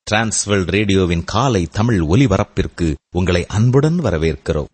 Transworld ரேடியோவின் காலை தமிழ் ஒலிபரப்பிற்கு உங்களை அன்புடன் வரவேற்கிறோம்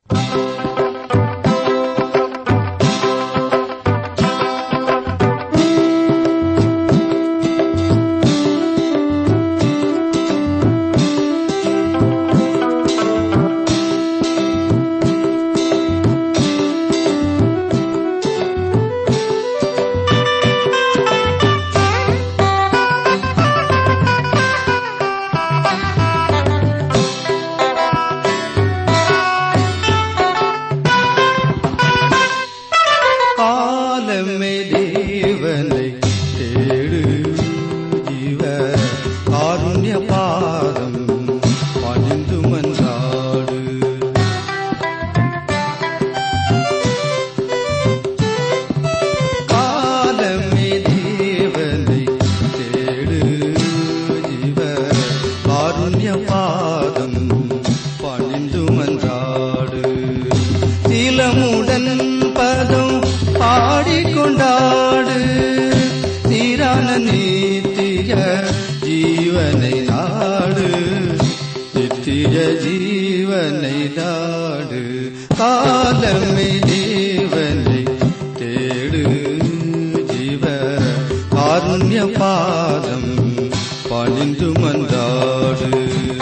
காலமே தேவனை தேடு ஜீவ காருண்ய பாதம் பணிந்து மன்றாடு காலமே தேவனை தேடு ஜீவ காருண்ய பாதம் பணிந்து மன்றாடு திலமுடன் பதம் பாடிக்கொண்டாடு சீரான நீத்திய ஜீவனை நாடு நித்திய ஜீவனை நாடு காலமே தேவனை தேடு ஜீவ காருண்ய பாதம் பணிந்து மன்றாடு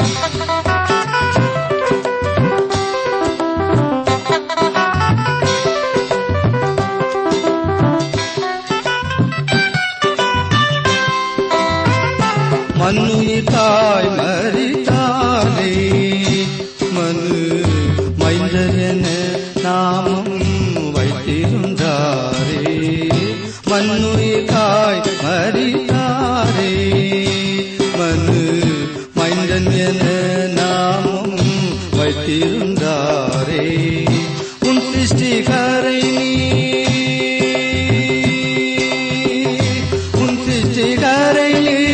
மண்ணுயிர் தாய் மறித்தாலே மனு மைந்தர் என நாமம் வைத்திருந்தாரே மண்ணுயிர் தாய் மறித்தாரே மனு மைந்தன் என நாமம் வைத்திருந்தாரே உன் சிருஷ்டிகரை உன் சிருஷ்டிகரை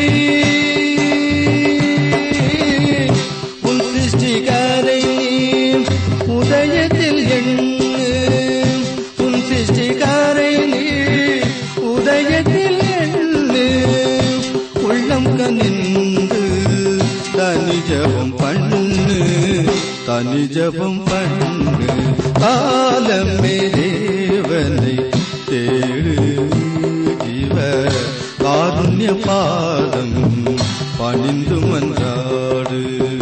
உன் சிருஷ்டிகரை உதயத்தில் எண்ணு உன் சிருஷ்டிகரை உதயத்தில் எண்ணு உள்ளம் கனிந்து தனி ஜபம் பண்ணு தனி ஜபம் பண்ணு காலமே தேவனை தேடு ஜீவ காருண்ய பாதம் பணிந்து மன்றாடு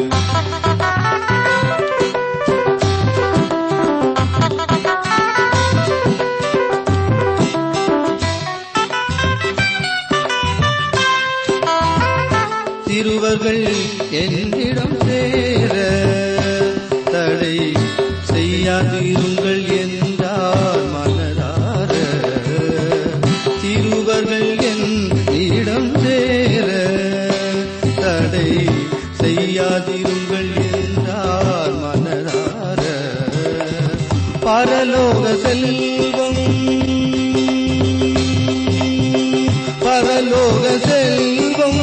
திருவர்கள் என்னிடம் சேர தடை செய்யாதிருங்கள் என்றார் மனதார திருவர்கள் என்னிடம் சேர தடை செய்யாதிருங்கள் என்றார் மனதார பரலோக செல்வம் பரலோக செல்வம்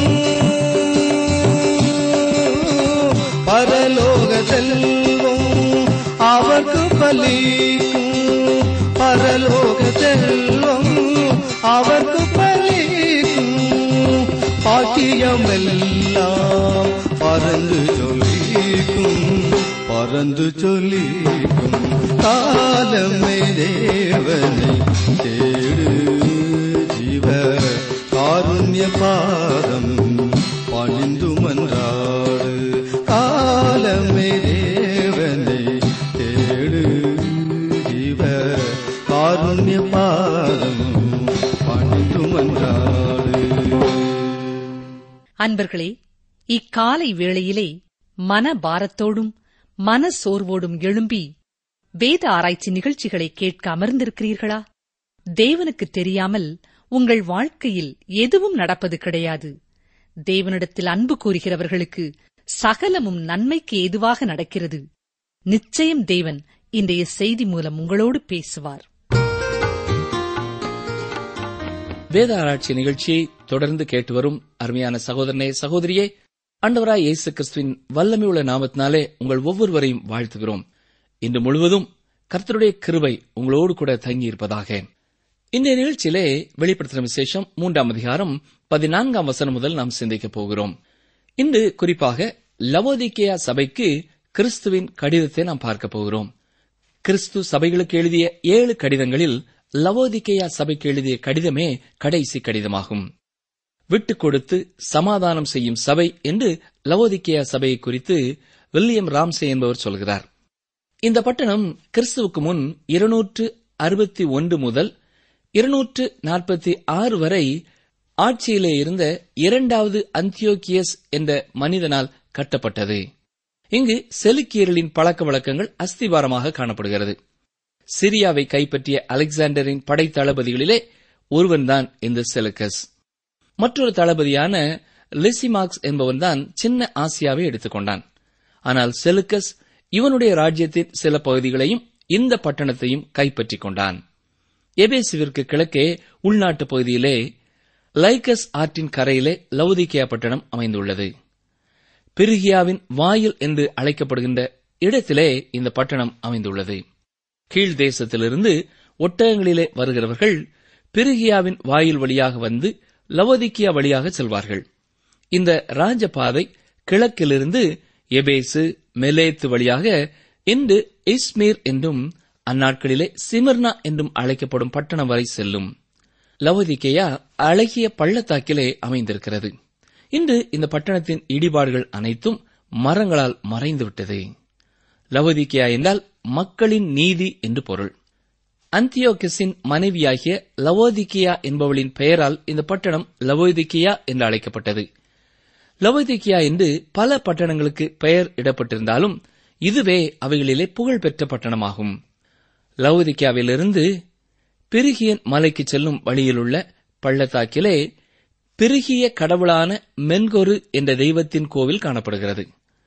பரலோக செல்வம் அவர்க்கு பலிக்கும் பரலோக செல்வம் அவர்க்கு பலிக்கும் பாக்கியமெல்லாம் பறந்து சொல்லிக்கும் பறந்து சொல்லிக்கும் காலமே தேவனை தேடு ஜீவ காருண்ய பாதம் பணிந்து மன்றாடு காலமே தேவனை தேடு ஜீவ காருண்ய பாதம் பணிந்து மன்றாடு அன்பர்களே இக்காலை வேளையிலே மன பாரத்தோடும் மன சோர்வோடும் எழும்பி வேத ஆராய்ச்சி நிகழ்ச்சிகளை கேட்க அமர்ந்திருக்கிறீர்களா தேவனுக்கு தெரியாமல் உங்கள் வாழ்க்கையில் எதுவும் நடப்பது கிடையாது தேவனிடத்தில் அன்பு கூறுகிறவர்களுக்கு சகலமும் நன்மைக்கு ஏதுவாக நடக்கிறது நிச்சயம் தேவன் இன்றைய செய்தி மூலம் உங்களோடு பேசுவார் வேத ஆராய்ச்சி நிகழ்ச்சியை தொடர்ந்து கேட்டு வரும் அருமையான சகோதரனே சகோதரியே ஆண்டவராய் இயேசு கிறிஸ்துவின் வல்லமையுள்ள நாமத்தினாலே உங்கள் ஒவ்வொருவரையும் வாழ்த்துகிறோம் இன்று முழுவதும் கர்த்தருடைய கிருபை உங்களோடு கூட தங்கியிருப்பதாக இன்றைய நிகழ்ச்சியிலே வெளிப்படுத்தின விசேஷம் மூன்றாம் அதிகாரம் பதினான்காம் வசனம் முதல் நாம் சிந்திக்கப் போகிறோம் இன்று குறிப்பாக லவோதிக்கேயா சபைக்கு கிறிஸ்துவின் கடிதத்தை நாம் பார்க்க போகிறோம் கிறிஸ்து சபைகளுக்கு எழுதிய ஏழு கடிதங்களில் லவோதிக்கேயா சபைக்கு எழுதிய கடிதமே கடைசி கடிதமாகும் விட்டுக் கொடுத்து சமாதானம் செய்யும் சபை என்று லவோதிக்கேயா சபையை குறித்து வில்லியம் ராம்சே என்பவர் சொல்கிறார் இந்த பட்டணம் கிறிஸ்துவுக்கு முன் இருநூற்று அறுபத்தி ஒன்று முதல் இருநூற்று நாற்பத்தி ஆறு வரை ஆட்சியிலே இருந்த இரண்டாவது அந்தியோகியஸ் என்ற மனிதனால் கட்டப்பட்டது இங்கு செலுக்கியர்களின் பழக்க வழக்கங்கள் அஸ்திவாரமாக காணப்படுகிறது சிரியாவை கைப்பற்றிய அலெக்சாண்டரின் படை தளபதிகளிலே ஒருவன்தான் இந்த செலுக்கஸ் மற்றொரு தளபதியான லிசிமாக்ஸ் என்பவன்தான் சின்ன ஆசியாவை எடுத்துக்கொண்டான் ஆனால் செலுக்கஸ் இவனுடைய ராஜ்யத்தின் சில பகுதிகளையும் இந்த பட்டணத்தையும் கைப்பற்றிக் கொண்டான் எபேசுவிற்கு கிழக்கே உள்நாட்டு பகுதியிலே லைக்கஸ் ஆற்றின் கரையிலே லவுதிக்கியா பட்டணம் அமைந்துள்ளது பிரிகியாவின் வாயில் என்று அழைக்கப்படுகின்ற இடத்திலே இந்த பட்டணம் அமைந்துள்ளது கீழ் தேசத்திலிருந்து ஒட்டகங்களிலே வருகிறவர்கள் பிரிகியாவின் வாயில் வழியாக வந்து லவோதிக்கியா வழியாக செல்வார்கள் இந்த ராஜபாதை கிழக்கிலிருந்து எபேசு மெலேத்து வழியாக இன்று இஸ்மீர் என்றும் அந்நாட்களிலே சிமர்னா என்றும் அழைக்கப்படும் பட்டணம் வரை செல்லும் லவோதிக்கேயா அழகிய பள்ளத்தாக்கிலே அமைந்திருக்கிறது இன்று இந்த பட்டணத்தின் இடிபாடுகள் அனைத்தும் மரங்களால் மறைந்துவிட்டது லவோதிக்கேயா என்றால் மக்களின் நீதி என்று பொருள் அந்தியோகஸின் மனைவியாகிய லவோதிக்கியா என்பவளின் பெயரால் இந்த பட்டணம் லவோதிக்கியா என்று அழைக்கப்பட்டது லவோதிக்கியா என்று பல பட்டணங்களுக்கு பெயர் இடப்பட்டிருந்தாலும் இதுவே அவைகளிலே புகழ்பெற்ற பட்டணமாகும் லவோதிக்கியாவிலிருந்து பிரிகியன் மலைக்கு செல்லும் வழியிலுள்ள பள்ளத்தாக்கிலே பிரிகிய கடவுளான மென்கொரு என்ற தெய்வத்தின் கோவில் காணப்படுகிறது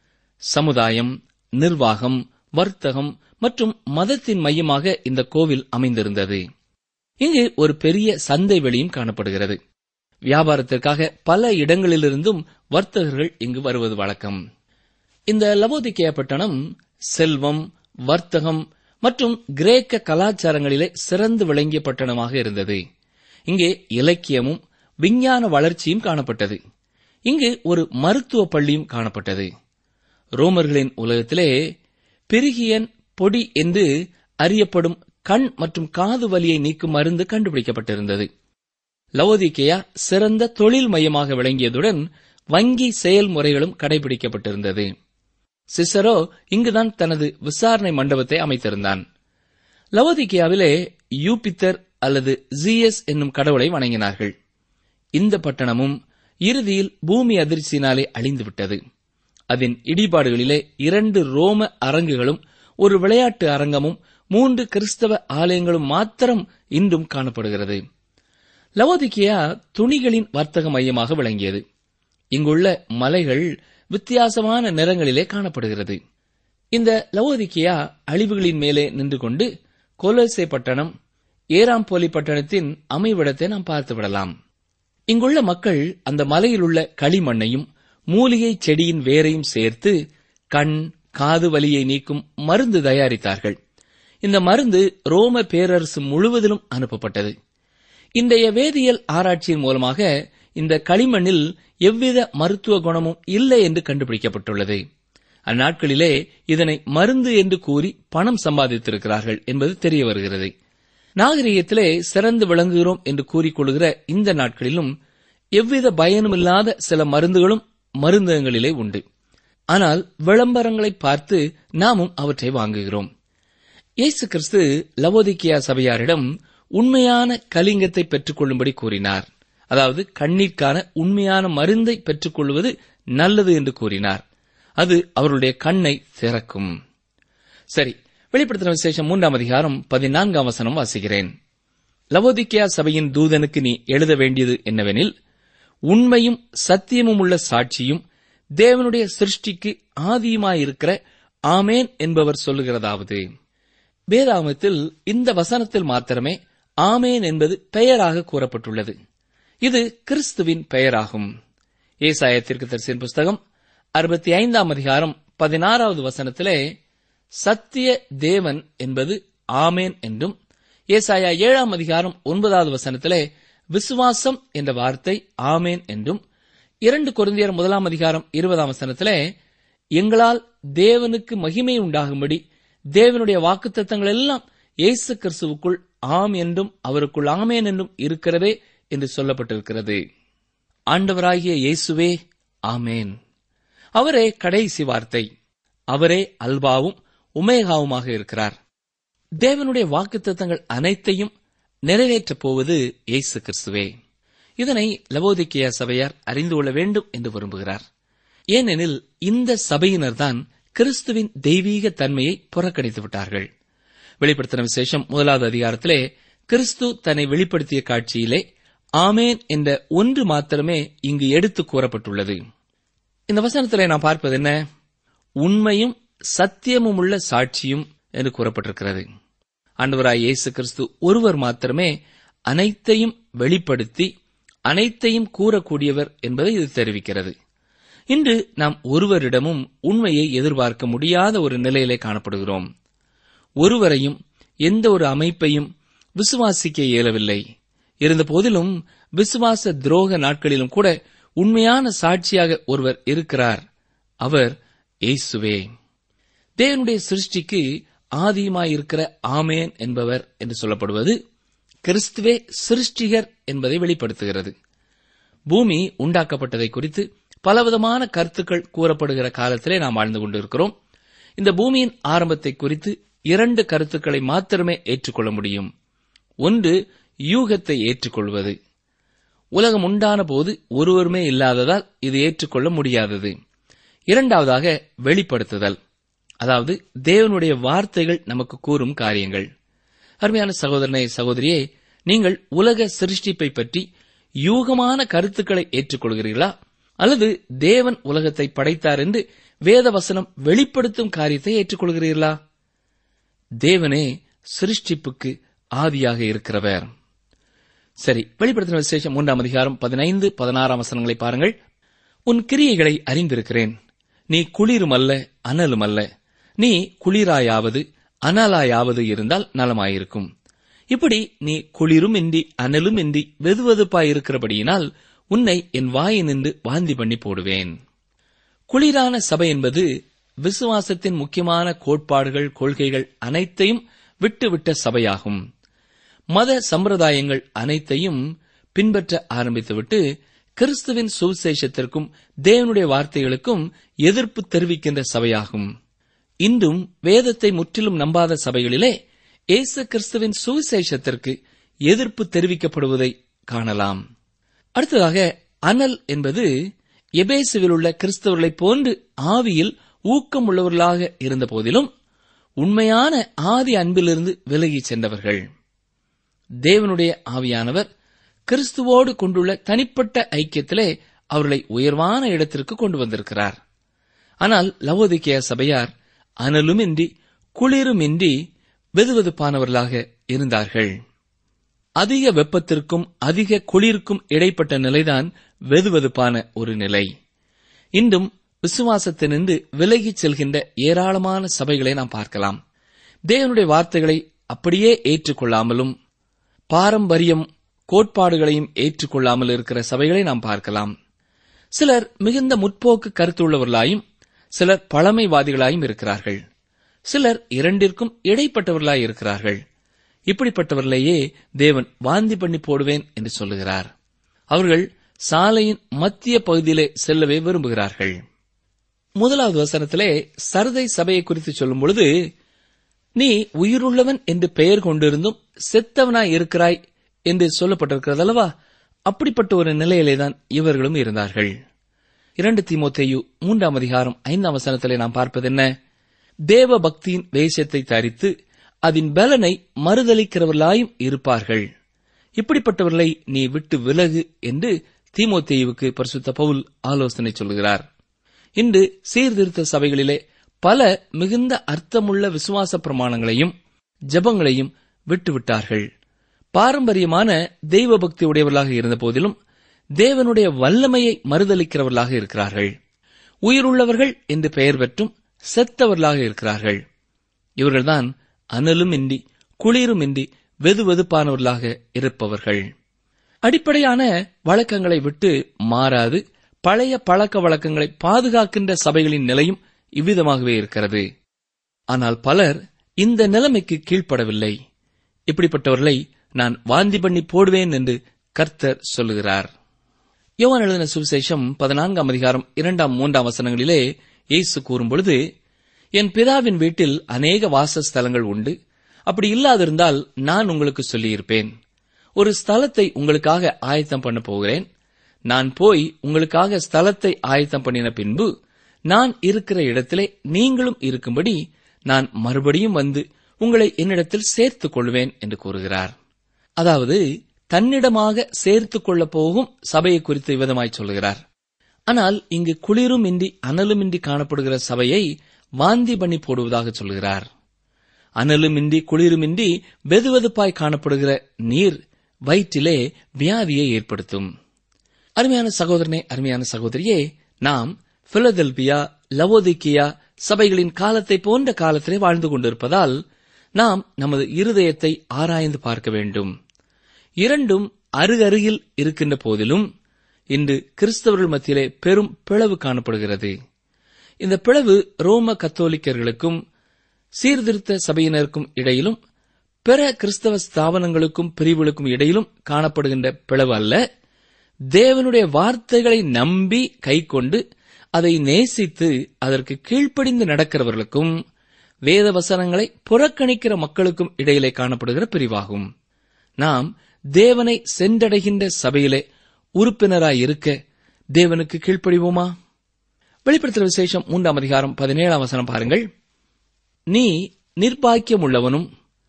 சமுதாயம் நிர்வாகம் வர்த்தகம் மற்றும் மதத்தின் மையமாக இந்த கோவில் அமைந்திருந்தது இங்கு ஒரு பெரிய சந்தை வெளியும் காணப்படுகிறது வியாபாரத்திற்காக பல இடங்களிலிருந்தும் வர்த்தகர்கள் இங்கு வருவது வழக்கம் இந்த லவோதிக்கேய பட்டணம் செல்வம் வர்த்தகம் மற்றும் கிரேக்க கலாச்சாரங்களிலே சிறந்து விளங்கிய பட்டணமாக இருந்தது இங்கே இலக்கியமும் விஞ்ஞான வளர்ச்சியும் காணப்பட்டது இங்கு ஒரு மருத்துவ பள்ளியும் காணப்பட்டது ரோமர்களின் உலகத்திலே பிரிகியன் பொடி என்று அறியப்படும் கண் மற்றும் காது வலியை நீக்கும் மருந்து கண்டுபிடிக்கப்பட்டிருந்தது லவோதிக்கேயா சிறந்த தொழில் மையமாக விளங்கியதுடன் வங்கி செயல்முறைகளும் கடைபிடிக்கப்பட்டிருந்தது சிசரோ இங்குதான் தனது விசாரணை மண்டபத்தை அமைத்திருந்தான் லவோதிக்கேயாவிலே யூபித்தர் அல்லது ஜிஎஸ் என்னும் கடவுளை வணங்கினார்கள் இந்த பட்டணமும் இறுதியில் பூமி அதிர்ச்சியினாலே அழிந்துவிட்டது அதன் இடிபாடுகளிலே இரண்டு ரோம அரங்குகளும் ஒரு விளையாட்டு அரங்கமும் மூன்று கிறிஸ்தவ ஆலயங்களும் மாத்திரம் இன்றும் காணப்படுகிறது லவோதிக்கியா துணிகளின் வர்த்தக மையமாக விளங்கியது இங்குள்ள மலைகள் வித்தியாசமான நிறங்களிலே காணப்படுகிறது இந்த லவோதிக்கியா அழிவுகளின் மேலே நின்று கொண்டு கொலோசே பட்டணம் ஏராம்போலி பட்டணத்தின் அமைவிடத்தை நாம் பார்த்து விடலாம் இங்குள்ள மக்கள் அந்த மலையிலுள்ள களிமண்ணையும் மூலிகை செடியின் வேரையும் சேர்த்து கண் காது வலியை நீக்கும் மருந்து தயாரித்தார்கள் இந்த மருந்து ரோம பேரரசு முழுவதிலும் அனுப்பப்பட்டது இன்றைய வேதியியல் ஆராய்ச்சியின் மூலமாக இந்த களிமண்ணில் எவ்வித மருத்துவ குணமும் இல்லை என்று கண்டுபிடிக்கப்பட்டுள்ளது அந்நாட்களிலே இதனை மருந்து என்று கூறி பணம் சம்பாதித்திருக்கிறார்கள் என்பது தெரிய வருகிறது நாகரிகத்திலே சிறந்து விளங்குகிறோம் என்று கூறிக்கொள்கிற இந்த நாட்களிலும் எவ்வித பயனுமில்லாத சில மருந்துகளும் மருந்தகங்களிலே உண்டு ஆனால் விளம்பரங்களை பார்த்து நாமும் அவற்றை வாங்குகிறோம் இயேசு கிறிஸ்து லவோதிக்கியா சபையாரிடம் உண்மையான கலிங்கத்தை பெற்றுக்கொள்ளும்படி கூறினார் அதாவது கண்ணீர்க்கான உண்மையான மருந்தை பெற்றுக்கொள்வது நல்லது என்று கூறினார் அது அவருடைய கண்ணை திறக்கும் சரி வெளிப்படுத்தின விசேஷம் மூன்றாம் அதிகாரம் பதினான்காம் வசனம் வாசிக்கிறேன் லவோதிக்கியா சபையின் தூதனுக்கு நீ எழுத வேண்டியது என்னவெனில் உண்மையும் சத்தியமும் உள்ள சாட்சியும் தேவனுடைய சிருஷ்டிக்கு ஆதியுமாயிருக்கிற ஆமேன் என்பவர் சொல்லுகிறதாவது வேதாகமத்தில் இந்த வசனத்தில் மாத்திரமே ஆமேன் என்பது பெயராக கூறப்பட்டுள்ளது இது கிறிஸ்துவின் பெயராகும் ஏசாயத்திற்கு தரிசின் புஸ்தகம் அறுபத்தி ஐந்தாம் அதிகாரம் பதினாறாவது வசனத்திலே சத்திய தேவன் என்பது ஆமேன் என்றும் ஏசாயா ஏழாம் அதிகாரம் ஒன்பதாவது வசனத்திலே விசுவாசம் என்ற வார்த்தை ஆமேன் என்றும் இரண்டு கொரிந்தியர் முதலாம் அதிகாரம் இருபதாம் வசனத்திலே எங்களால் தேவனுக்கு மகிமை உண்டாகும்படி தேவனுடைய வாக்குத்தத்தங்கள் எல்லாம் இயேசு கிறிஸ்துவுக்குள் ஆம் என்றும் அவருக்குள் ஆமேன் என்றும் இருக்கிறதே என்று சொல்லப்பட்டிருக்கிறது ஆண்டவராகிய இயேசுவே ஆமேன் அவரே கடைசி வார்த்தை அவரே அல்பாவும் உமேகாவுமாக இருக்கிறார் தேவனுடைய வாக்குத்தத்தங்கள் அனைத்தையும் நிறைவேற்றப் போவது இயேசு கிறிஸ்துவே இதனை லவோதிக்கிய சபையார் அறிந்து கொள்ள வேண்டும் என்று விரும்புகிறார் ஏனெனில் இந்த சபையினர்தான் கிறிஸ்துவின் தெய்வீக தன்மையை புறக்கணித்து விட்டார்கள் வெளிப்படுத்தின விசேஷம் முதலாவது அதிகாரத்திலே கிறிஸ்து தன்னை வெளிப்படுத்திய காட்சியிலே ஆமேன் என்ற ஒன்று மாத்திரமே இங்கு எடுத்து கூறப்பட்டுள்ளது இந்த வசனத்திலே நாம் பார்ப்பது என்ன உண்மையும் சத்தியமும் உள்ள சாட்சியும் என்று கூறப்பட்டிருக்கிறது ஆண்டவராய் இயேசு கிறிஸ்து ஒருவர் மாத்திரமே அனைத்தையும் வெளிப்படுத்தி அனைத்தையும் கூறக்கூடியவர் என்பதை இது தெரிவிக்கிறது இன்று நாம் ஒருவரிடமும் உண்மையை எதிர்பார்க்க முடியாத ஒரு நிலையிலே காணப்படுகிறோம் ஒருவரையும் எந்த ஒரு அமைப்பையும் விசுவாசிக்க இயலவில்லை இருந்த போதிலும் விசுவாச துரோக நாட்களிலும் கூட உண்மையான சாட்சியாக ஒருவர் இருக்கிறார் அவர் இயேசுவே தேவனுடைய சிருஷ்டிக்கு ஆதியுமாயிருக்கிற ஆமேன் என்பவர் என்று சொல்லப்படுவது கிறிஸ்துவே சிருஷ்டிகர் என்பதை வெளிப்படுத்துகிறது பூமி உண்டாக்கப்பட்டதை குறித்து பலவிதமான கருத்துக்கள் கூறப்படுகிற காலத்திலே நாம் வாழ்ந்து கொண்டிருக்கிறோம் இந்த பூமியின் ஆரம்பத்தை குறித்து இரண்டு கருத்துக்களை மாத்திரமே ஏற்றுக்கொள்ள முடியும் ஒன்று யூகத்தை ஏற்றுக்கொள்வது உலகம் உண்டான போது ஒருவருமே இல்லாததால் இது ஏற்றுக்கொள்ள முடியாதது இரண்டாவதாக வெளிப்படுத்துதல் அதாவது தேவனுடைய வார்த்தைகள் நமக்கு கூறும் காரியங்கள் அருமையான சகோதரனே சகோதரியே நீங்கள் உலக சிருஷ்டிப்பை பற்றி யூகமான கருத்துக்களை ஏற்றுக்கொள்கிறீர்களா அல்லது தேவன் உலகத்தை படைத்தார் என்று வேதவசனம் வெளிப்படுத்தும் காரியத்தை ஏற்றுக்கொள்கிறீர்களா தேவனே சிருஷ்டிப்புக்கு ஆதியாக இருக்கிறவர் சரி வெளிப்படுத்தின விசேஷம் மூன்றாம் அதிகாரம் பதினைந்து பதினாறாம் வசனங்களை பாருங்கள் உன் கிரியைகளை அறிந்திருக்கிறேன் நீ குளிரும் அல்ல அனலும் அல்ல நீ குளிராயாவது அனலாயாவது இருந்தால் நலமாயிருக்கும் இப்படி நீ குளிரும் இன்றி அனலும் இன்றி வெதுவெதுப்பாயிருக்கிறபடியினால் உன்னை என் வாயினின்று வாந்தி பண்ணி போடுவேன் குளிரான சபை என்பது விசுவாசத்தின் முக்கியமான கோட்பாடுகள் கொள்கைகள் அனைத்தையும் விட்டுவிட்ட சபையாகும் மத சம்பிரதாயங்கள் அனைத்தையும் பின்பற்ற ஆரம்பித்துவிட்டு கிறிஸ்துவின் சுவிசேஷத்திற்கும் தேவனுடைய வார்த்தைகளுக்கும் எதிர்ப்பு தெரிவிக்கின்ற சபையாகும் இன்றும் வேதத்தை முற்றிலும் நம்பாத சபைகளிலே இயேசு கிறிஸ்துவின் சுவிசேஷத்திற்கு எதிர்ப்பு தெரிவிக்கப்படுவதை காணலாம் அடுத்ததாக அனல் என்பது எபேசுவில் உள்ள கிறிஸ்தவர்களைப் போன்று ஆவியில் ஊக்கம் உள்ளவர்களாக இருந்த போதிலும் உண்மையான ஆதி அன்பிலிருந்து விலகிச் சென்றவர்கள் தேவனுடைய ஆவியானவர் கிறிஸ்துவோடு கொண்டுள்ள தனிப்பட்ட ஐக்கியத்திலே அவர்களை உயர்வான இடத்திற்கு கொண்டு வந்திருக்கிறார் ஆனால் லவோதிக்கேய சபையார் அனலுமின்றி குளிருமின்றி வெதுவெதுப்பானவர்களாக இருந்தார்கள் அதிக வெப்பத்திற்கும் அதிக குளிருக்கும் இடைப்பட்ட நிலைதான் வெதுவெதுப்பான ஒரு நிலை இன்றும் விசுவாசத்தினின்று விலகிச் செல்கின்ற ஏராளமான சபைகளை நாம் பார்க்கலாம் தேவனுடைய வார்த்தைகளை அப்படியே ஏற்றுக்கொள்ளாமலும் பாரம்பரியம் கோட்பாடுகளையும் ஏற்றுக்கொள்ளாமல் இருக்கிற சபைகளை நாம் பார்க்கலாம் சிலர் மிகுந்த முற்போக்கு கருத்துள்ளவர்களாயும் சிலர் பழமைவாதிகளாயும் இருக்கிறார்கள் சிலர் இரண்டிற்கும் இடைப்பட்டவர்களாய் இருக்கிறார்கள் இப்படிப்பட்டவர்களையே தேவன் வாந்தி பண்ணி போடுவேன் என்று சொல்லுகிறார் அவர்கள் சாலையின் மத்திய பகுதியிலே செல்லவே விரும்புகிறார்கள் முதலாவது வசனத்திலே சரதை சபையை குறித்து சொல்லும் பொழுது நீ உயிருள்ளவன் என்று பெயர் கொண்டிருந்தும் செத்தவனாய் இருக்கிறாய் என்று சொல்லப்பட்டிருக்கிறது அல்லவா அப்படிப்பட்ட ஒரு நிலையிலேதான் இவர்களும் இருந்தார்கள் இரண்டு தீமோத்தேயு மூன்றாம் அதிகாரம் ஐந்தாம் வசனத்திலே நாம் பார்ப்பது என்ன தேவ பக்தியின் வேஷத்தை தரித்து அதன் பலனை மறுதளிக்கிறவர்களாயும் இருப்பார்கள் இப்படிப்பட்டவர்களை நீ விட்டு விலகு என்று தீமோத்தேயுவுக்கு பரிசுத்த பவுல் ஆலோசனை சொல்கிறார் இன்று சீர்திருத்த சபைகளிலே பல மிகுந்த அர்த்தமுள்ள விசுவாச பிரமாணங்களையும் ஜெபங்களையும் விட்டுவிட்டார்கள் பாரம்பரியமான தெய்வ பக்தி உடையவர்களாக இருந்த போதிலும் தேவனுடைய வல்லமையை மறுதளிக்கிறவர்களாக இருக்கிறார்கள் உயிருள்ளவர்கள் என்று பெயர் பெற்றும் செத்தவர்களாக இருக்கிறார்கள் இவர்கள்தான் அனலும் இன்றி குளிரும் இன்றி வெதுவெதுப்பானவர்களாக இருப்பவர்கள் அடிப்படையான வழக்கங்களை விட்டு மாறாது பழைய பழக்க வழக்கங்களை பாதுகாக்கின்ற சபைகளின் நிலையும் இவ்விதமாகவே இருக்கிறது ஆனால் பலர் இந்த நிலைமைக்கு கீழ்ப்படவில்லை இப்படிப்பட்டவர்களை நான் வாந்தி பண்ணி போடுவேன் என்று கர்த்தர் சொல்லுகிறார் யோவான் எழுதின சுவிசேஷம் பதினான்காம் அதிகாரம் இரண்டாம் மூன்றாம் வசனங்களிலே இயேசு கூறும்பொழுது என் பிதாவின் வீட்டில் அநேக வாசஸ்தலங்கள் உண்டு அப்படி இல்லாதிருந்தால் நான் உங்களுக்கு சொல்லியிருப்பேன் ஒரு ஸ்தலத்தை உங்களுக்காக ஆயத்தம் பண்ண போகிறேன் நான் போய் உங்களுக்காக ஸ்தலத்தை ஆயத்தம் பண்ணின பின்பு நான் இருக்கிற இடத்திலே நீங்களும் இருக்கும்படி நான் மறுபடியும் வந்து உங்களை என்னிடத்தில் சேர்த்துக் கொள்வேன் என்று கூறுகிறார் அதாவது தன்னிடமாக சேர்த்துக் கொள்ளப் போகும் சபையை குறித்து விதமாய் சொல்கிறார் ஆனால் இங்கு குளிரும் இன்றி அனலுமின்றி காணப்படுகிற சபையை வாந்தி பண்ணி போடுவதாக சொல்கிறார் அனலுமின்றி குளிருமின்றி வெதுவெதுப்பாய் காணப்படுகிற நீர் வயிற்றிலே வியாதியை ஏற்படுத்தும் அருமையான சகோதரனே அருமையான சகோதரியே நாம் பிலதெல்பியா லவோதிக்கியா சபைகளின் காலத்தை போன்ற காலத்திலே வாழ்ந்து கொண்டிருப்பதால் நாம் நமது இருதயத்தை ஆராய்ந்து பார்க்க வேண்டும் இரண்டும் அருகருகில் இருக்கின்ற போதிலும் இன்று கிறிஸ்தவர்கள் மத்தியிலே பெரும் பிளவு காணப்படுகிறது இந்த பிளவு ரோம கத்தோலிக்கர்களுக்கும் சீர்திருத்த சபையினருக்கும் இடையிலும் பிற கிறிஸ்தவ ஸ்தாபனங்களுக்கும் பிரிவுகளுக்கும் இடையிலும் காணப்படுகின்ற பிளவு அல்ல தேவனுடைய வார்த்தைகளை நம்பி கைக்கொண்டு அதை நேசித்து அதற்கு கீழ்ப்படிந்து நடக்கிறவர்களுக்கும் வேத வசனங்களை புறக்கணிக்கிற மக்களுக்கும் இடையிலே காணப்படுகிற பிரிவாகும் நாம் தேவனை சென்றடைகின்ற சபையிலே உறுப்பினராய் இருக்க தேவனுக்கு கீழ்ப்படிவோமா வெளிப்படுத்துகிற விசேஷம் மூன்றாம் அதிகாரம் பதினேழாம் வசனம் பாருங்கள் நீ நிர்பாக்கியமுள்ளவனும்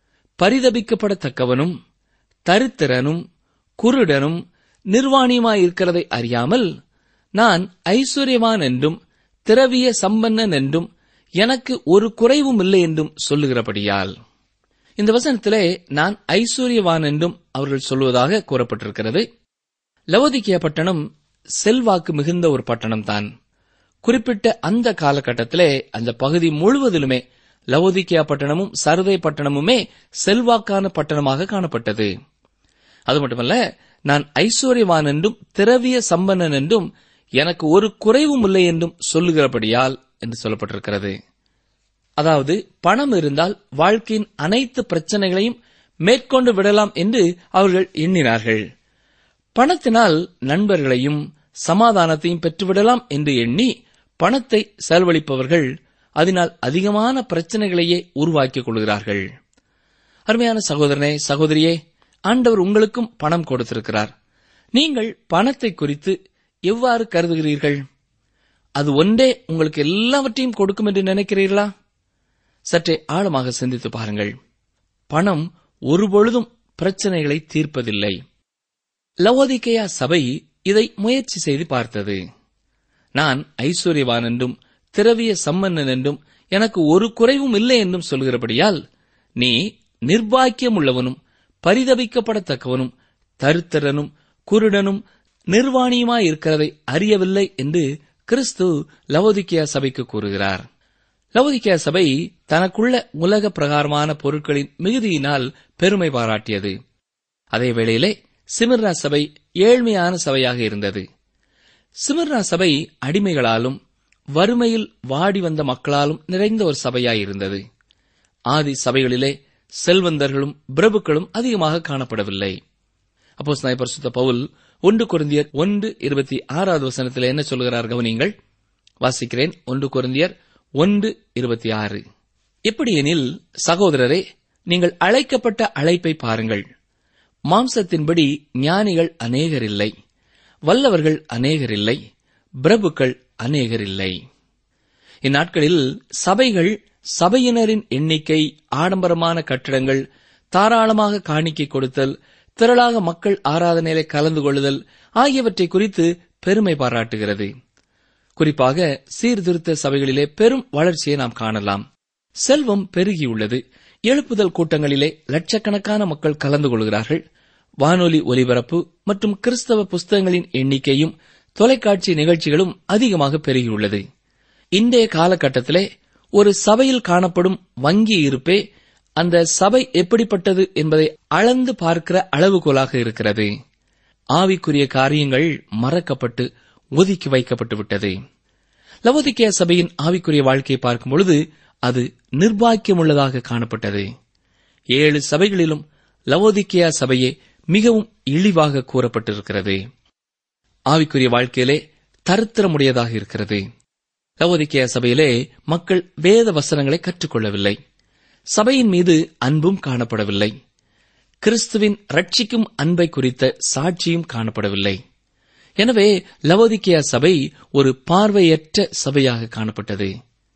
பரிதபிக்கப்படத்தக்கவனும் தரித்திரனும் குருடனும் நிர்வாணியுமாயிருக்கிறதை அறியாமல் நான் ஐஸ்வர்யவான் என்றும் திரவிய சம்பன்னன் என்றும் எனக்கு ஒரு குறைவும் இல்லை என்றும் சொல்லுகிறபடியால் இந்த வசனத்திலே நான் ஐஸ்வர்யவான் என்றும் அவர்கள் சொல்வதாக கூறப்பட்டிருக்கிறது லவோதிக்கிய பட்டணம் செல்வாக்கு மிகுந்த ஒரு பட்டணம் தான் குறிப்பிட்ட அந்த காலகட்டத்திலே அந்த பகுதி முழுவதிலுமே லவோதிக்கியா பட்டணமும் சர்தை பட்டணமுமே செல்வாக்கான பட்டணமாக காணப்பட்டது அது மட்டுமல்ல நான் ஐஸ்வர்யவான் என்றும் திரவிய சம்பன்னன் என்றும் எனக்கு ஒரு குறைவும் இல்லை என்றும் சொல்லுகிறபடியால் என்று சொல்லப்பட்டிருக்கிறது அதாவது பணம் இருந்தால் வாழ்க்கையின் அனைத்து பிரச்சனைகளையும் மேற்கொண்டு விடலாம் என்று அவர்கள் எண்ணினார்கள் பணத்தினால் நண்பர்களையும் சமாதானத்தையும் பெற்றுவிடலாம் என்று எண்ணி பணத்தை செலவழிப்பவர்கள் அதனால் அதிகமான பிரச்சனைகளையே உருவாக்கிக் கொள்கிறார்கள் அருமையான சகோதரனே சகோதரியே ஆண்டவர் உங்களுக்கும் பணம் கொடுத்திருக்கிறார் நீங்கள் பணத்தை குறித்து எவ்வாறு கருதுகிறீர்கள் அது ஒன்றே உங்களுக்கு எல்லாவற்றையும் கொடுக்கும் என்று நினைக்கிறீர்களா சற்றே ஆழமாக சிந்தித்து பாருங்கள் பணம் ஒருபொழுதும் பிரச்சனைகளை தீர்ப்பதில்லை லவோதிக்கையா சபை இதை முயற்சி செய்து பார்த்தது நான் ஐஸ்வர்யவான் என்றும் திரவிய சம்மன்னன் என்றும் எனக்கு ஒரு குறைவும் இல்லை என்றும் சொல்கிறபடியால் நீ நிர்பாக்கியம் உள்ளவனும் பரிதபிக்கப்படத்தக்கவனும் தருத்தரனும் குருடனும் நிர்வாணியுமாயிருக்கிறதை அறியவில்லை என்று கிறிஸ்து லவோதிக்கியா சபைக்கு கூறுகிறார் லவோதிக்கியா சபை தனக்குள்ள உலக பிரகாரமான பொருட்களின் மிகுதியினால் பெருமை பாராட்டியது அதே வேளையிலே சிமிர்னா சபை ஏழ்மையான சபையாக இருந்தது சிமிர்னா சபை அடிமைகளாலும் வறுமையில் வாடி வந்த மக்களாலும் நிறைந்த ஒரு சபையாயிருந்தது ஆதி சபைகளிலே செல்வந்தர்களும் பிரபுக்களும் அதிகமாக காணப்படவில்லை அப்போ ஸ்நாயப்பர் சுத்த பவுல் ஒன்று குருந்தியர் ஒன்று இருபத்தி ஆறாவது வசனத்தில் என்ன சொல்கிறார் கவனிங்கள் வாசிக்கிறேன் ஒன்று குருந்தியர் ஒன்று இருபத்தி ஆறு எப்படியெனில் சகோதரரே நீங்கள் அழைக்கப்பட்ட அழைப்பை பாருங்கள் மாம்சத்தின்படி ஞானிகள் அநேகரில்லை வல்லவர்கள் அநேகரில்லை பிரபுக்கள் அநேகரில்லை இந்நாட்களில் சபைகள் சபையினரின் எண்ணிக்கை ஆடம்பரமான கட்டிடங்கள் தாராளமாக காணிக்கை கொடுத்தல் திரளாக மக்கள் ஆராதனையிலே கலந்து கொள்ளுதல் ஆகியவற்றை குறித்து பெருமை பாராட்டுகிறது குறிப்பாக சீர்திருத்த சபைகளிலே பெரும் வளர்ச்சியை நாம் காணலாம் செல்வம் பெருகியுள்ளது எழுப்புதல் கூட்டங்களிலே லட்சக்கணக்கான மக்கள் கலந்து கொள்கிறார்கள் வானொலி ஒலிபரப்பு மற்றும் கிறிஸ்தவ புஸ்தகங்களின் எண்ணிக்கையும் தொலைக்காட்சி நிகழ்ச்சிகளும் அதிகமாக பெருகியுள்ளது இன்றைய காலகட்டத்திலே ஒரு சபையில் காணப்படும் வங்கி இருப்பே அந்த சபை எப்படிப்பட்டது என்பதை அளந்து பார்க்கிற அளவுகோலாக இருக்கிறது ஆவிக்குரிய காரியங்கள் மறக்கப்பட்டு ஒதுக்கி வைக்கப்பட்டு விட்டது லவோதிக்கேய சபையின் ஆவிக்குரிய வாழ்க்கையை பார்க்கும் பொழுது அது நிர்பாக்கியமுள்ளதாக காணப்பட்டது ஏழு சபைகளிலும் லவோதிக்கேயா சபையே மிகவும் இழிவாக கூறப்பட்டிருக்கிறது ஆவிக்குரிய வாழ்க்கையிலே தரித்திரமுடையதாக இருக்கிறது லவோதிக்கேயா சபையிலே மக்கள் வேத வசனங்களை கற்றுக்கொள்ளவில்லை சபையின் மீது அன்பும் காணப்படவில்லை கிறிஸ்துவின் ரட்சிக்கும் அன்பை குறித்த சாட்சியும் காணப்படவில்லை எனவே லவோதிக்கேயா சபை ஒரு பார்வையற்ற சபையாக காணப்பட்டது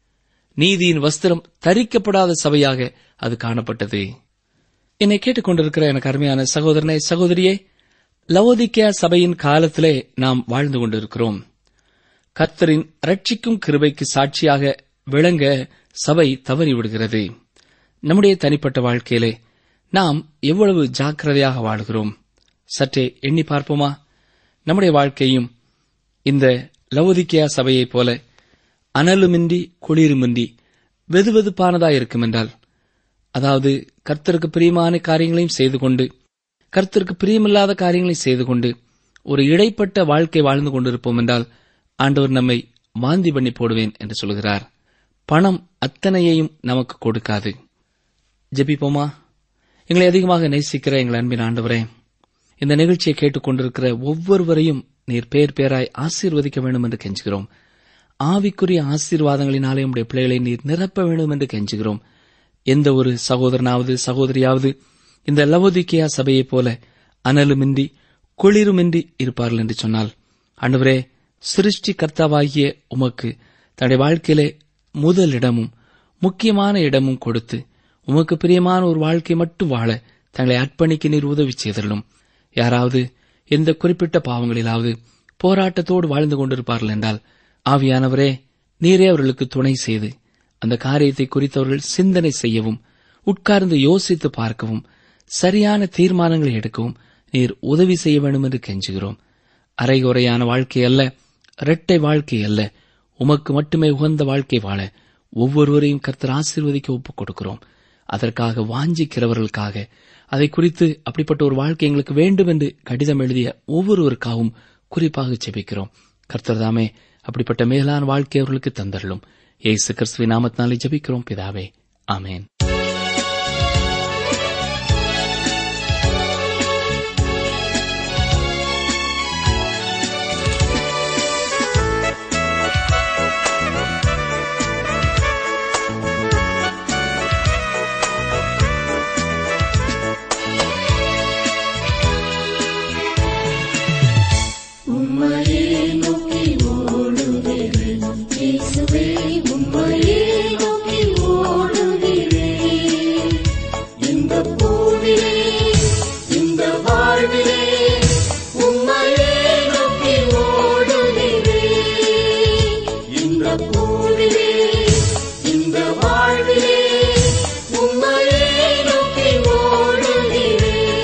நீதியின் வஸ்திரம் தரிக்கப்படாத சபையாக அது காணப்பட்டது என்னை கேட்டுக்கொண்டிருக்கிற எனக்கு அருமையான சகோதரனே சகோதரியே லவோதிக்கேயா சபையின் காலத்திலே நாம் வாழ்ந்து கொண்டிருக்கிறோம் கர்த்தரின் ரட்சிக்கும் கிருபைக்கு சாட்சியாக விளங்க சபை தவறிவிடுகிறது நம்முடைய தனிப்பட்ட வாழ்க்கையிலே நாம் எவ்வளவு ஜாக்கிரதையாக வாழ்கிறோம் சற்றே எண்ணி பார்ப்போமா நம்முடைய வாழ்க்கையும் இந்த லவோதிக்கேயா சபையைப் போல அனலுமின்றி குளிருமின்றி வெதுவெதுப்பானதாய் இருக்கும் என்றால் அதாவது கர்த்தருக்கு பிரியமான காரியங்களையும் செய்து கொண்டு கர்த்தருக்கு பிரியமில்லாத காரியங்களையும் செய்து கொண்டு ஒரு இடைப்பட்ட வாழ்க்கை வாழ்ந்து கொண்டிருப்போம் என்றால் ஆண்டவர் நம்மை வாந்தி பண்ணி போடுவேன் என்று சொல்கிறார் பணம் அத்தனையையும் நமக்கு கொடுக்காது ஜெபிப்போமா எங்களை அதிகமாக நேசிக்கிற எங்கள் அன்பின் ஆண்டவரே இந்த நிகழ்ச்சியை கேட்டுக்கொண்டிருக்கிற ஒவ்வொருவரையும் நீர் பேர் பேராய் ஆசீர்வதிக்க வேண்டும் என்று கெஞ்சுகிறோம் ஆவிக்குரிய ஆசீர்வாதங்களினாலே உடைய பிள்ளைகளை நீர் நிரப்ப வேண்டும் என்று கெஞ்சுகிறோம் எந்த ஒரு சகோதரனாவது சகோதரியாவது இந்த லவோதிக்கேயா சபையைப் போல அனலுமின்றி குளிருமின்றி இருப்பார்கள் என்று சொன்னால் அன்றுவரே சிருஷ்டி கர்த்தாவாகிய உமக்கு தன்னுடைய வாழ்க்கையிலே முதல் இடமும் முக்கியமான இடமும் கொடுத்து உமக்கு பிரியமான ஒரு வாழ்க்கை மட்டும் வாழ தங்களை அர்ப்பணிக்க நீர் உதவி செய்தள்ளும் யாராவது எந்த குறிப்பிட்ட பாவங்களிலாவது போராட்டத்தோடு வாழ்ந்து கொண்டிருப்பார்கள் என்றால் ஆவியானவரே நீரே அவர்களுக்கு துணை செய்து அந்த காரியத்தை குறித்தவர்கள் சிந்தனை செய்யவும் உட்கார்ந்து யோசித்து பார்க்கவும் சரியான தீர்மானங்களை எடுக்கவும் நீர் உதவி செய்ய வேண்டும் என்று கெஞ்சுகிறோம் அரைகுறையான வாழ்க்கை அல்ல இரட்டை வாழ்க்கை அல்ல உமக்கு மட்டுமே உகந்த வாழ்க்கை வாழ ஒவ்வொருவரையும் கர்த்தர் ஆசீர்வதிக்க ஒப்புக் கொடுக்கிறோம் அதற்காக வாஞ்சிக்கிறவர்களுக்காக அதை குறித்து அப்படிப்பட்ட ஒரு வாழ்க்கை எங்களுக்கு வேண்டும் என்று கடிதம் எழுதிய ஒவ்வொருவருக்காகவும் குறிப்பாக ஜெபிக்கிறோம் கர்த்தர் தாமே அப்படிப்பட்ட மேலான வாழ்க்கை அவர்களுக்கு தந்தரலும் ஏசு கிறிஸ்துவின் நாமத்தினாலே ஜெபிக்கிறோம் பிதாவே ஆமேன் உம்மையே நோக்கி ஓடுகிறேன் இயேசுவே உம்மையே நோக்கி ஓடுகிறேன் இந்த பூவிலே இந்த வாழ்விலே உம்மையே நோக்கி ஓடுகிறேன் இந்த பூவிலே இந்த வாழ்விலே உம்மையே நோக்கி ஓடுகிறேன்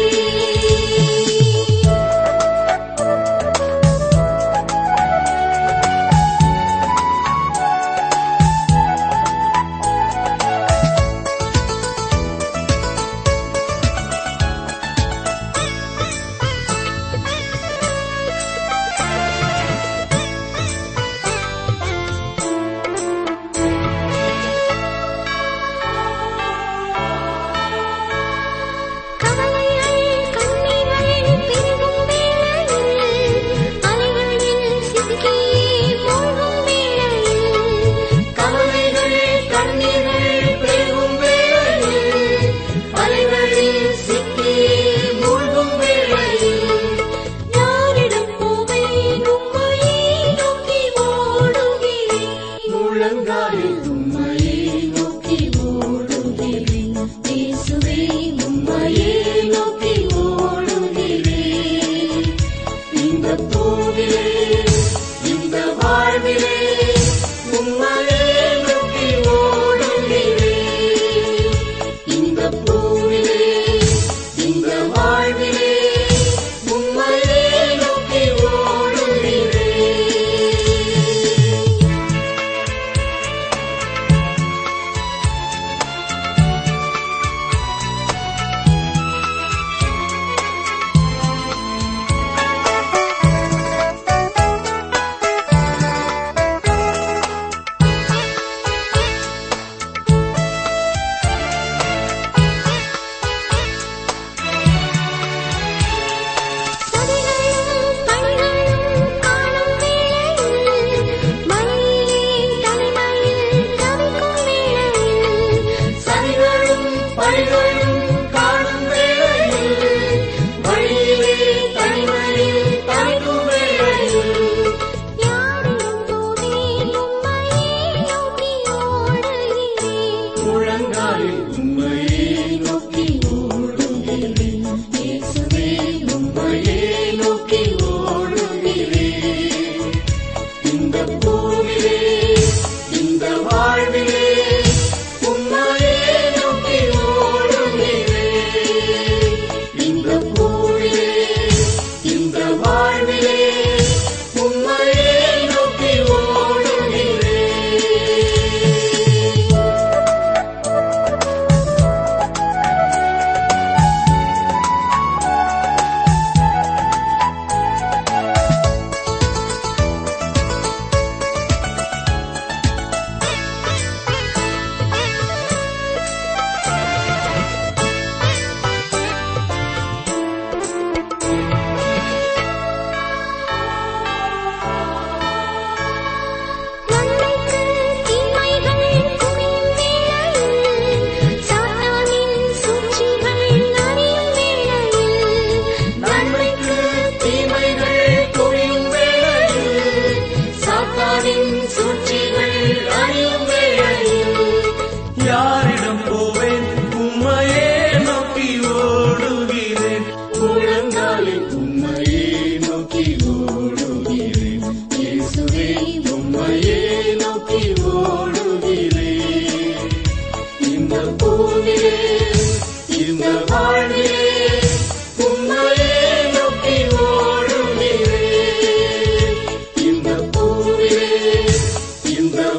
கவலைகள் கண்ணீர்கள் பெருகும் வேளையில் அலைகளில் சிக்கி மூழ்கும் வேளையில் கவலைகள் கண்ணீர்கள் பெருகும் வேளையில் அலைகளில் சிக்கி மூழ்கும் வேளையில் யாரிடம் போவேன் உம்மையே நோக்கி ஓடுகிறேன் முழங்காலில் உம்மையே நோக்கி ஓடுகிறேன் இயேசுவே உம்மையே நோக்கி ஓடுகிறேன் இந்த பூவிலே இந்த வாழ்விலே உம்மையே நோக்கி ஓடுகிறேன் இந்த பூவிலே இந்த வாழ்விலே உம்மையே நோக்கி ஓடுகிறேன்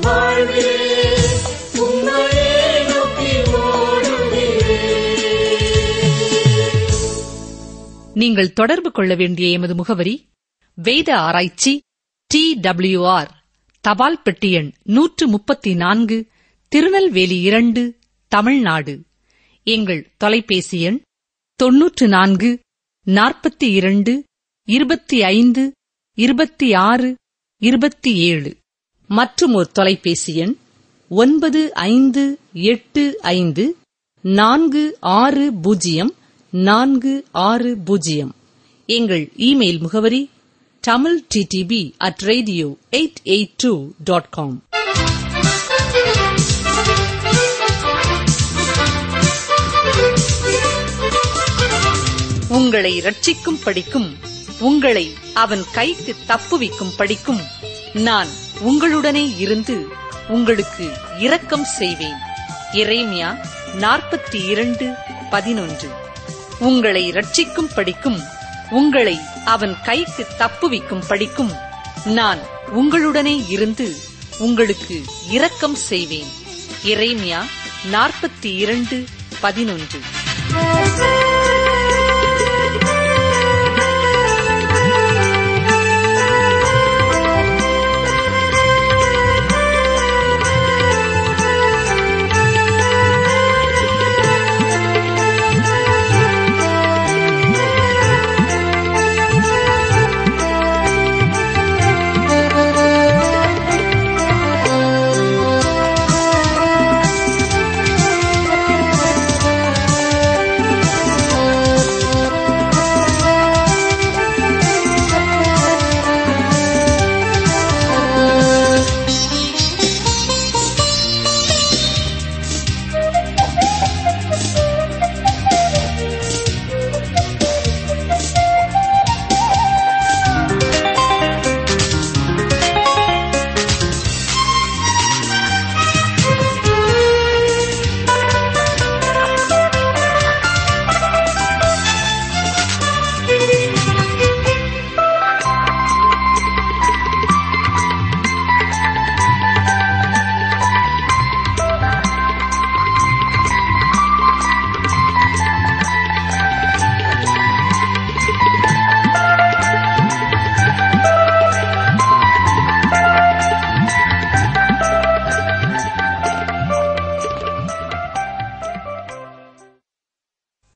வாழ்விலே உம்மையே நோக்கி ஓடுகிறேன் நீங்கள் தொடர்பு கொள்ள வேண்டிய எமது முகவரி வேத ஆராய்ச்சி டி டபிள்யூஆர் தபால் பெட்டி எண் நூற்று முப்பத்தி நான்கு திருநெல்வேலி இரண்டு தமிழ்நாடு எங்கள் தொலைபேசி எண் தொன்னூற்று நான்கு நாற்பத்தி இரண்டு இருபத்தி ஐந்து இருபத்தி ஆறு இருபத்தி ஏழு மற்றும் ஒரு தொலைபேசி எண் ஒன்பது ஐந்து எட்டு ஐந்து நான்கு ஆறு பூஜ்ஜியம் நான்கு ஆறு பூஜ்ஜியம் எங்கள் இமெயில் முகவரி Tamil TDP at radio eight eight two dot com உங்களை ரட்சிக்கும் படிக்கும் உங்களை அவன் கைக்கு தப்புவிக்கும் படிக்கும் நான் உங்களுடனே இருந்து உங்களுக்கு இரக்கம் செய்வேன் எரேமியா நாற்பத்தி இரண்டு பதினொன்று உங்களை ரட்சிக்கும் படிக்கும் உங்களை அவன் கைக்கு தப்புவிக்கும் படிக்கும் நான் உங்களுடனே இருந்து உங்களுக்கு இரக்கம் செய்வேன் எரேமியா நாற்பத்தி இரண்டு பதினொன்று